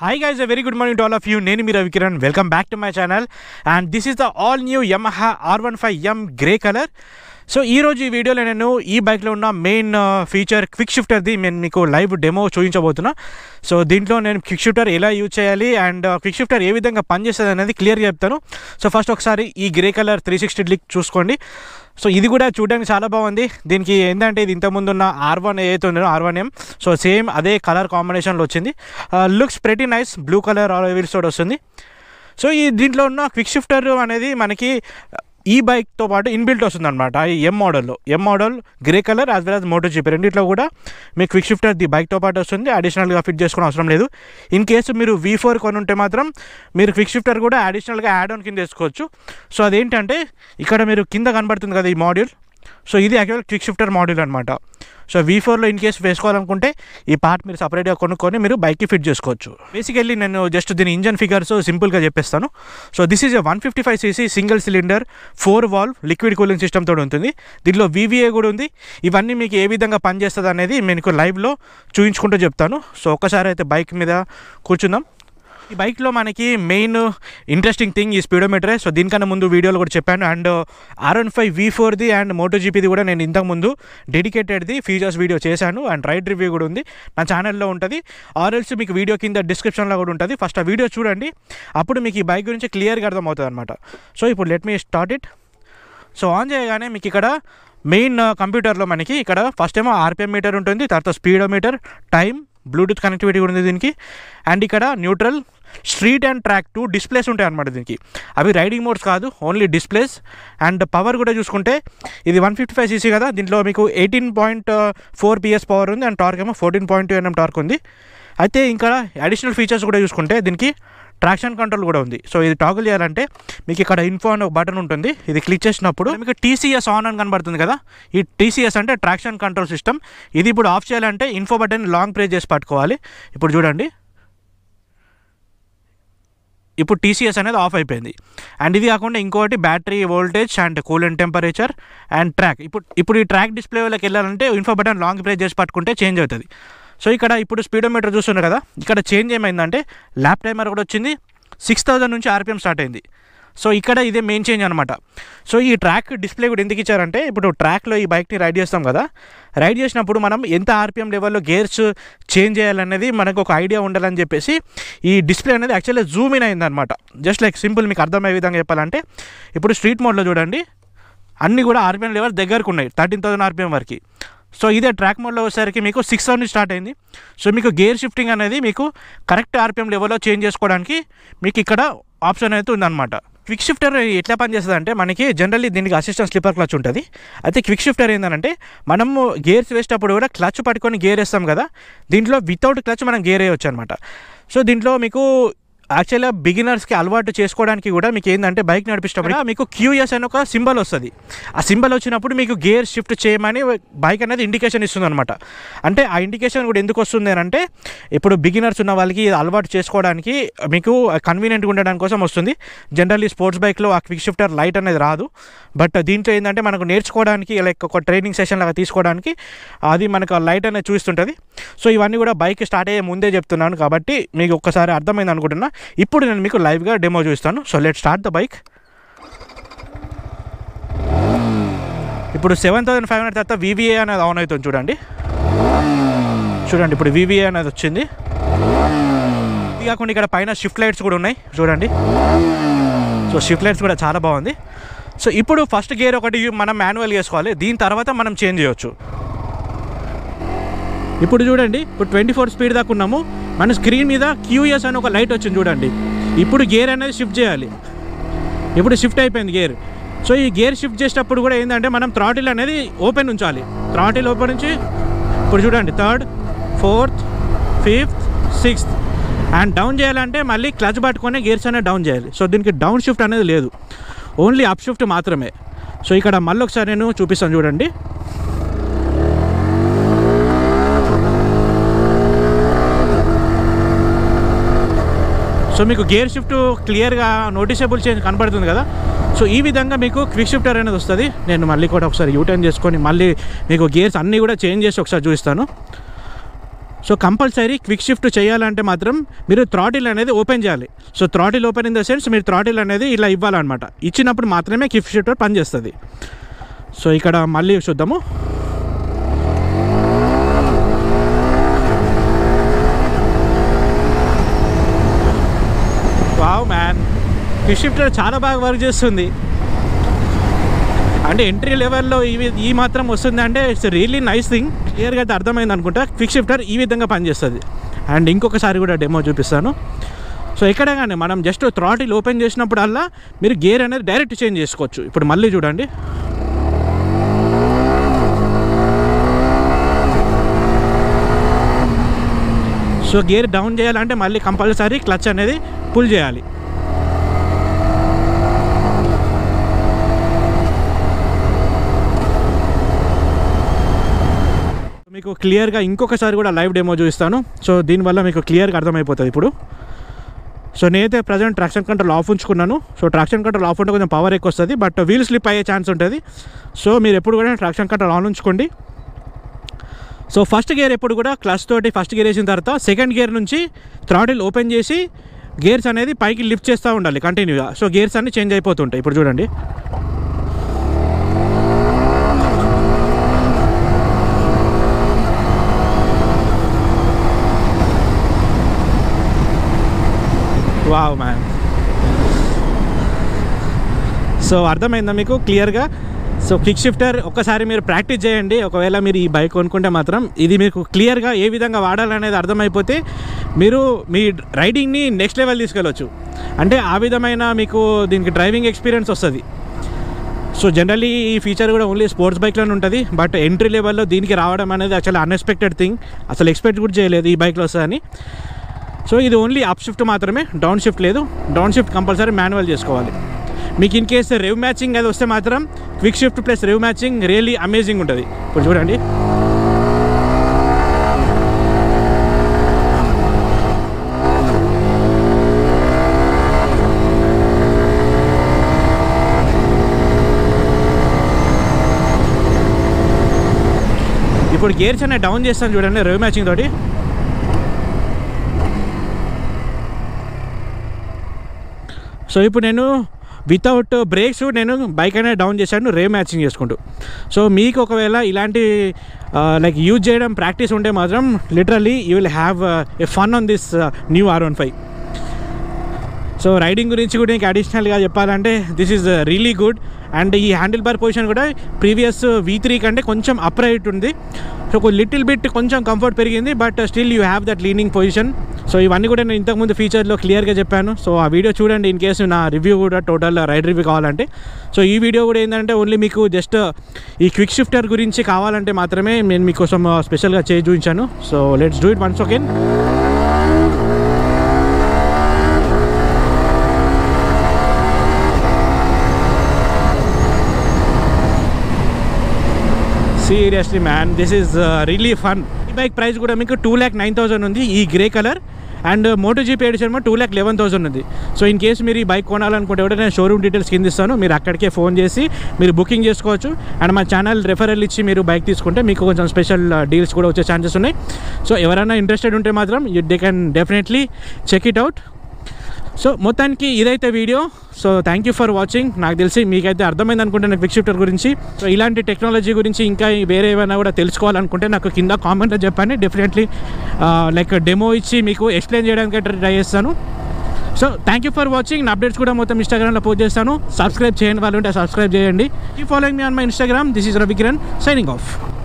hi guys a very good morning to all of you నేను మీ Ravikiran welcome back to my channel and this is the all new Yamaha R one five M grey colour so ఈరోజు ఈ వీడియోలో నేను ఈ బైక్లో ఉన్న main feature quick షిఫ్టర్ది నేను మీకు లైవ్ డెమో చూపించబోతున్నా సో దీంట్లో నేను క్విక్ షిఫ్టర్ ఎలా యూజ్ చేయాలి అండ్ క్విక్ షిఫ్టర్ ఏ విధంగా పనిచేస్తుంది అనేది క్లియర్గా చెప్తాను సో ఫస్ట్ ఒకసారి ఈ grey colour three sixty look చూసుకోండి సో ఇది కూడా చూడడానికి చాలా బాగుంది దీనికి ఏంటంటే ఇది ఇంతకుముందు ఉన్న ఆర్ వన్ ఏదైతే ఉందో R one M so same అదే కలర్ కాంబినేషన్లో వచ్చింది looks pretty nice blue colour wheels తోటి వస్తుంది సో ఈ దీంట్లో ఉన్న క్విక్ షిఫ్టర్ అనేది మనకి ఈ బైక్తో పాటు ఇన్బిల్ట్ వస్తుంది అనమాట ఈ ఎం మోడల్లో M model grey colour as well as Moto GP రెండిట్లో కూడా మీకు క్విక్ షిఫ్టర్ ది బైక్తో పాటు వస్తుంది అడిషనల్గా ఫిట్ చేసుకోవడం అవసరం లేదు ఇన్ కేసు మీరు వీ ఫోర్ కొని ఉంటే మాత్రం మీరు క్విక్ షిఫ్టర్ కూడా అడిషనల్గా యాడ్ ఆన్ కింద వేసుకోవచ్చు సో అదేంటంటే ఇక్కడ మీరు కింద కనబడుతుంది కదా ఈ మాడ్యూల్ సో ఇది యాక్చువల్ క్విక్ షిఫ్టర్ మాడ్యూల్ అనమాట సో వీ ఫోర్లో ఇన్ కేసు వేసుకోవాలనుకుంటే ఈ పార్ట్ మీరు సపరేట్గా కొనుక్కొని మీరు బైక్కి ఫిట్ చేసుకోవచ్చు బేసికల్లీ నేను జస్ట్ దీని ఇంజన్ ఫిగర్స్ సింపుల్గా చెప్పేస్తాను so this is a one fifty five cc single cylinder four valve liquid cooling system తోటి ఉంటుంది దీనిలో వీవీఏ కూడా ఉంది ఇవన్నీ మీకు ఏ విధంగా పనిచేస్తుంది అనేది మీకు లైవ్లో చూపించుకుంటూ చెప్తాను సో ఒక్కసారి అయితే బైక్ మీద కూర్చుందాం ఈ బైక్లో మనకి మెయిన్ ఇంట్రెస్టింగ్ థింగ్ ఈ స్పీడోమీటరే సో దీనికన్నా ముందు వీడియోలో కూడా చెప్పాను and R one five V ఫోర్ది అండ్ మోటో జీపీది కూడా నేను ఇంతకుముందు డెడికేటెడ్ది ఫీచర్స్ వీడియో చేశాను అండ్ రైడ్ రివ్యూ కూడా ఉంది నా ఛానల్లో ఉంటుంది ఆర్ఎల్స్ మీకు వీడియో కింద డిస్క్రిప్షన్లో కూడా ఉంటుంది ఫస్ట్ ఆ వీడియో చూడండి అప్పుడు మీకు ఈ బైక్ గురించి క్లియర్గా అర్థమవుతుంది అనమాట సో ఇప్పుడు let me start it so on చేయగానే మీకు ఇక్కడ మెయిన్ కంప్యూటర్లో మనకి ఇక్కడ ఫస్ట్ ఏమో ఆర్పిఎం మీటర్ ఉంటుంది తర్వాత స్పీడోమీటర్ టైం బ్లూటూత్ కనెక్టివిటీ కూడా ఉంది దీనికి అండ్ ఇక్కడ neutral street and track two displays ఉంటాయి అనమాట దీనికి అవి రైడింగ్ మోడ్స్ కాదు ఓన్లీ డిస్ప్లేస్ అండ్ పవర్ కూడా చూసుకుంటే ఇది వన్ ఫిఫ్టీ ఫైవ్ సీసీ కదా దీంట్లో మీకు eighteen point four PS power ఉంది అండ్ టార్క్ ఏమో fourteen point two NM torque ఉంది అయితే ఇంకా అడిషనల్ ఫీచర్స్ కూడా చూసుకుంటే దీనికి ట్రాక్షన్ కంట్రోల్ కూడా ఉంది సో ఇది టాగుల్ చేయాలంటే మీకు ఇక్కడ ఇన్ఫో అని ఒక బటన్ ఉంటుంది ఇది క్లిక్ చేసినప్పుడు మీకు టీసీఎస్ ఆన్ అని కనబడుతుంది కదా ఈ టీసీఎస్ అంటే ట్రాక్షన్ కంట్రోల్ సిస్టమ్ ఇది ఇప్పుడు ఆఫ్ చేయాలంటే ఇన్ఫో బటన్ లాంగ్ ప్రెస్ చేసి పట్టుకోవాలి ఇప్పుడు చూడండి ఇప్పుడు టీసీఎస్ అనేది ఆఫ్ అయిపోయింది అండ్ ఇది కాకుండా ఇంకోటి battery voltage and coolant temperature and track ఇప్పుడు ఇప్పుడు ఈ ట్రాక్ డిస్ప్లేలోకి వెళ్ళాలంటే ఇన్ఫో బటన్ లాంగ్ ప్రెస్ చేసి పట్టుకుంటే చేంజ్ అవుతుంది సో ఇక్కడ ఇప్పుడు స్పీడోమీటర్ చూస్తున్నారు కదా ఇక్కడ చేంజ్ ఏమైందంటే ల్యాప్ టైమర్ కూడా వచ్చింది సిక్స్ థౌజండ్ నుంచి ఆర్పిఎం స్టార్ట్ అయింది సో ఇక్కడ ఇదే మెయిన్ చేంజ్ అనమాట సో ఈ ట్రాక్ డిస్ప్లే కూడా ఎందుకు ఇచ్చారంటే ఇప్పుడు ట్రాక్లో ఈ బైక్ని రైడ్ చేస్తాం కదా రైడ్ చేసినప్పుడు మనం ఎంత ఆర్పిఎం లెవెల్లో గేర్స్ చేంజ్ చేయాలనేది మనకు ఒక ఐడియా ఉండాలని చెప్పేసి ఈ డిస్ప్లే అనేది యాక్చువల్లీ జూమ్ ఇన్ అయిందనమాట జస్ట్ లైక్ సింపుల్ మీకు అర్థమయ్యే విధంగా చెప్పాలంటే ఇప్పుడు స్ట్రీట్ మోడ్లో చూడండి అన్నీ కూడా ఆర్పిఎం లెవెల్ దగ్గరకు ఉన్నాయి థర్టీన్ థౌసండ్ ఆర్పిఎం వరకు సో ఇదే ట్రాక్ మోడ్లో వచ్చేసరికి మీకు సిక్స్ థౌసండ్ స్టార్ట్ అయింది సో మీకు గేర్ షిఫ్టింగ్ అనేది మీకు కరెక్ట్ ఆర్పిఎం లెవెల్లో చేంజ్ చేసుకోవడానికి మీకు ఇక్కడ ఆప్షన్ అయితే ఉందన్నమాట క్విక్ షిఫ్టర్ ఎట్లా పనిచేస్తుంది అంటే మనకి జనరల్లీ దీనికి అసిస్టెంట్ స్లిప్పర్ క్లచ్ ఉంటుంది అయితే క్విక్ షిఫ్టర్ ఏంటంటే మనము గేర్స్ వేసేటప్పుడు కూడా క్లచ్ పట్టుకొని గేర్ వేస్తాం కదా దీంట్లో వితౌట్ క్లచ్ మనం గేర్ వేయవచ్చు అనమాట సో దీంట్లో మీకు యాక్చువల్గా బిగినర్స్కి అలవాటు చేసుకోవడానికి కూడా మీకు ఏంటంటే బైక్ నడిపించేటప్పుడు మీకు క్యూఎస్ అని ఒక సింబల్ వస్తుంది ఆ సింబల్ వచ్చినప్పుడు మీకు గేర్ షిఫ్ట్ చేయమని బైక్ అనేది ఇండికేషన్ ఇస్తుంది అనమాట అంటే ఆ ఇండికేషన్ కూడా ఎందుకు వస్తుంది అని అంటే ఇప్పుడు బిగినర్స్ ఉన్న వాళ్ళకి అలవాటు చేసుకోవడానికి మీకు కన్వీనియంట్గా ఉండడానికి కోసం వస్తుంది జనరల్లీ స్పోర్ట్స్ బైక్లో ఆ క్విక్ షిఫ్టర్ లైట్ అనేది రాదు బట్ దీంట్లో ఏంటంటే మనకు నేర్చుకోవడానికి లైక్ ఒక ట్రైనింగ్ సెషన్ లాగా తీసుకోవడానికి అది మనకు లైట్ అనేది చూస్తుంటుంది సో ఇవన్నీ కూడా బైక్ స్టార్ట్ అయ్యే ముందే చెప్తున్నాను కాబట్టి మీకు ఒక్కసారి అర్థమైంది అనుకుంటున్నా ఇప్పుడు నేను మీకు లైవ్గా డెమో చూస్తాను so let start the bike ఇప్పుడు సెవెన్ థౌసండ్ ఫైవ్ హండ్రెడ్ తర్వాత వివిఏ అనేది ఆన్ అవుతుంది చూడండి చూడండి ఇప్పుడు వివిఏ అనేది వచ్చింది ఇది కాకుండా ఇక్కడ పైన షిఫ్ట్ లైట్స్ కూడా ఉన్నాయి చూడండి సో షిఫ్ట్ లైట్స్ కూడా చాలా బాగుంది సో ఇప్పుడు ఫస్ట్ గేర్ ఒకటి మనం మాన్యువల్ చేసుకోవాలి దీని తర్వాత మనం చేంజ్ చేయొచ్చు ఇప్పుడు చూడండి ఇప్పుడు ట్వంటీ ఫోర్ స్పీడ్ దాకా ఉన్నాము మన స్క్రీన్ మీద క్యూఎస్ అని ఒక లైట్ వచ్చింది చూడండి ఇప్పుడు గేర్ అనేది షిఫ్ట్ చేయాలి ఇప్పుడు షిఫ్ట్ అయిపోయింది గేర్ సో ఈ గేర్ షిఫ్ట్ చేసేటప్పుడు కూడా ఏంటంటే మనం థ్రాటిల్ అనేది ఓపెన్ ఉంచాలి థ్రాటిల్ ఓపెన్ నుంచి ఇప్పుడు చూడండి third fourth fifth sixth and down చేయాలంటే మళ్ళీ క్లచ్ పట్టుకొని గేర్స్ అనేది డౌన్ చేయాలి సో దీనికి డౌన్ షిఫ్ట్ అనేది లేదు ఓన్లీ అప్ షిఫ్ట్ మాత్రమే సో ఇక్కడ మళ్ళీ ఒకసారి నేను చూపిస్తాను చూడండి సో మీకు గేర్ షిఫ్ట్ క్లియర్గా నోటీసబుల్ చేంజ్ కనపడుతుంది కదా సో ఈ విధంగా మీకు క్విక్ షిఫ్టర్ అనేది వస్తుంది నేను మళ్ళీ కూడా ఒకసారి యూటర్న్ చేసుకొని మళ్ళీ మీకు గేర్స్ అన్నీ కూడా చేంజ్ చేసి ఒకసారి చూపిస్తాను సో కంపల్సరీ క్విక్ షిఫ్ట్ చేయాలంటే మాత్రం మీరు థ్రాటిల్ అనేది ఓపెన్ చేయాలి so throttle open in the sense మీరు థ్రాటిల్ అనేది ఇలా ఇవ్వాలన్నమాట ఇచ్చినప్పుడు మాత్రమే క్విక్ షిఫ్టర్ పనిచేస్తుంది సో ఇక్కడ మళ్ళీ చూద్దాము వావ్ మ్యాన్ క్విక్ షిఫ్టర్ చాలా బాగా వర్క్ చేస్తుంది అంటే ఎంట్రీ లెవెల్లో ఇవి ఈ మాత్రం వస్తుంది అంటే ఇట్స్ రియల్లీ నైస్ థింగ్ క్లియర్గా అయితే అర్థమైంది అనుకుంటా క్విక్ షిఫ్టర్ ఈ విధంగా పనిచేస్తుంది అండ్ ఇంకొకసారి కూడా డెమో చూపిస్తాను సో ఎక్కడ కానీ మనం జస్ట్ థ్రాటిల్ ఓపెన్ చేసినప్పుడల్లా మీరు గేర్ అనేది డైరెక్ట్ చేంజ్ చేసుకోవచ్చు ఇప్పుడు మళ్ళీ చూడండి సో గేర్ డౌన్ చేయాలంటే మళ్ళీ కంపల్సరీ క్లచ్ అనేది పుల్ చేయాలి మీకు క్లియర్గా ఇంకొకసారి కూడా లైవ్ డెమో చూపిస్తాను సో దీనివల్ల మీకు క్లియర్గా అర్థమైపోతుంది ఇప్పుడు సో నేనైతే ప్రజెంట్ ట్రాక్షన్ కంట్రోల్ ఆఫ్ ఉంచుకున్నాను సో ట్రాక్షన్ కంట్రోల్ ఆఫ్ ఉంటే కొంచెం పవర్ ఎక్కువ వస్తుంది బట్ వీల్ స్లిప్ అయ్యే ఛాన్స్ ఉంటుంది సో మీరు ఎప్పుడు కూడా ట్రాక్షన్ కంట్రోల్ ఆన్ ఉంచుకోండి సో ఫస్ట్ గేర్ ఎప్పుడు కూడా క్లచ్ తోటి ఫస్ట్ గేర్ వేసిన తర్వాత సెకండ్ గేర్ నుంచి థ్రాటిల్ ఓపెన్ చేసి గేర్స్ అనేది పైకి లిఫ్ట్ చేస్తూ ఉండాలి కంటిన్యూగా సో గేర్స్ అన్ని చేంజ్ అయిపోతుంటాయి ఇప్పుడు చూడండి వావ్ మ్యాన్ సో అర్థమైందా మీకు క్లియర్గా సో క్విక్ షిఫ్టర్ ఒక్కసారి మీరు ప్రాక్టీస్ చేయండి ఒకవేళ మీరు ఈ బైక్ కొనుక్కుంటే మాత్రం ఇది మీకు క్లియర్గా ఏ విధంగా వాడాలనేది అర్థమైపోతే మీరు మీ రైడింగ్ని నెక్స్ట్ లెవెల్ తీసుకెళ్ళొచ్చు అంటే ఆ విధమైన మీకు దీనికి డ్రైవింగ్ ఎక్స్పీరియన్స్ వస్తుంది సో జనరలీ ఈ ఫీచర్ కూడా ఓన్లీ స్పోర్ట్స్ బైక్లోనే ఉంటుంది బట్ ఎంట్రీ లెవెల్లో దీనికి రావడం అనేది యాక్చువల్లీ అన్ఎక్స్పెక్టెడ్ థింగ్ అసలు ఎక్స్పెక్ట్ కూడా చేయలేదు ఈ బైక్లో వస్తుందని సో ఇది ఓన్లీ అప్ షిఫ్ట్ మాత్రమే డౌన్ షిఫ్ట్ లేదు డౌన్ షిఫ్ట్ కంపల్సరీ మాన్యువల్ చేసుకోవాలి మీకు ఇన్ కేస్ రేవ్ మ్యాచింగ్ అది వస్తే మాత్రం quick shift plus rev matching really amazing ఉంటుంది ఇప్పుడు చూడండి ఇప్పుడు గేర్స్ అనేవి డౌన్ చేస్తాను చూడండి రేవ్ మ్యాచింగ్ తోటి సో ఇప్పుడు నేను వితౌట్ బ్రేక్స్ నేను బైక్ అనేది డౌన్ చేశాను రే మ్యాచింగ్ చేసుకుంటూ సో మీకు ఒకవేళ ఇలాంటి లైక్ యూజ్ చేయడం ప్రాక్టీస్ ఉంటే మాత్రం literally you will have a fun on this new R one five so riding గురించి కూడా ఇంకా అడిషనల్గా చెప్పాలంటే this is really good and ఈ హ్యాండిల్ బార్ పొజిషన్ కూడా ప్రీవియస్ వీ త్రీ కంటే కొంచెం అప్ రైట్ ఉంది సో లిటిల్ బిట్ కొంచెం కంఫర్ట్ పెరిగింది but still you have that leaning position so ఇవన్నీ కూడా నేను ఇంతకుముందు ఫీచర్లో క్లియర్గా చెప్పాను సో ఆ వీడియో చూడండి ఇన్ కేసు నా రివ్యూ కూడా టోటల్ రైడ్ రివ్యూ కావాలంటే సో ఈ వీడియో కూడా ఏంటంటే ఓన్లీ మీకు జస్ట్ ఈ క్విక్ షిఫ్టర్ గురించి కావాలంటే మాత్రమే నేను మీకోసం స్పెషల్గా చేసి చూపించాను so let's do it once okay seriously man this is really fun ఈ బైక్ ప్రైస్ కూడా మీకు టూ ల్యాక్ నైన్ థౌసండ్ ఉంది ఈ grey colour and Moto GP edition two lakh eleven thousand ఉంది సో ఇన్ కేసు మీరు ఈ బైక్ కొనాలనుకుంటే కూడా నేను షోరూమ్ డీటెయిల్స్ కింద ఇస్తాను మీరు అక్కడికే ఫోన్ చేసి మీరు బుకింగ్ చేసుకోవచ్చు అండ్ మా ఛానల్ రెఫరల్ ఇచ్చి మీరు బైక్ తీసుకుంటే మీకు కొంచెం స్పెషల్ డీల్స్ కూడా వచ్చే ఛాన్సెస్ ఉన్నాయి సో ఎవరైనా ఇంట్రెస్టెడ్ ఉంటే మాత్రం you they can definitely check it out so మొత్తానికి ఇదైతే video so thank you for watching నాకు తెలిసి మీకైతే అర్థమైంది అనుకుంటున్నాను క్విక్ షిఫ్టర్ గురించి సో ఇలాంటి టెక్నాలజీ గురించి ఇంకా వేరే ఏమైనా కూడా తెలుసుకోవాలనుకుంటే నాకు కింద కామెంట్లో చెప్పండి డెఫినెట్లీ లైక్ డెమో ఇచ్చి మీకు ఎక్స్ప్లెయిన్ చేయడానికి ట్రై చేస్తాను so thank you for watching నా అప్డేట్స్ కూడా మొత్తం ఇన్స్టాగ్రామ్లో పోస్ట్ చేస్తాను సబ్స్క్రైబ్ చేయండి వాళ్ళు ఉంటే సబ్స్క్రైబ్ చేయండి ఈ following me on my Instagram this is Ravikiran signing of